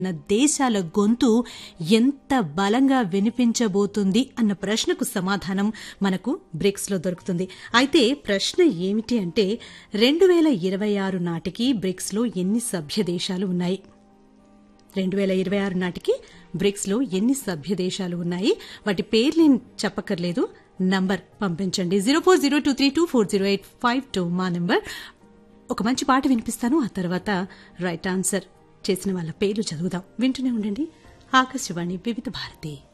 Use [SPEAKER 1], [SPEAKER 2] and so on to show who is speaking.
[SPEAKER 1] మన దేశాల గొంతు ఎంత బలంగా వినిపించబోతుంది అన్న ప్రశ్నకు సమాధానం మనకు బ్రిక్స్ లో దొరుకుతుంది అయితే ప్రశ్న ఏమిటి అంటే రెండు వేల ఇరవై ఆరు నాటికి బ్రిక్స్ లో ఎన్ని సభ్య దేశాలు ఉన్నాయి రెండు వేల ఇరవై ఆరు నాటికి బ్రిక్స్ లో ఎన్ని సభ్య దేశాలు ఉన్నాయి వాటి పేర్లు ఏం చెప్పక్కర్లేదు నంబర్ పంపించండి zero four zero two three two four zero eight five two మా నంబర్ ఒక మంచి పాట వినిపిస్తాను ఆ తర్వాత రైట్ ఆన్సర్ చేసిన వాళ్ళ పేర్లు చదువుదాం వింటూనే ఉండండి ఆకాశవాణి వివిధ భారతి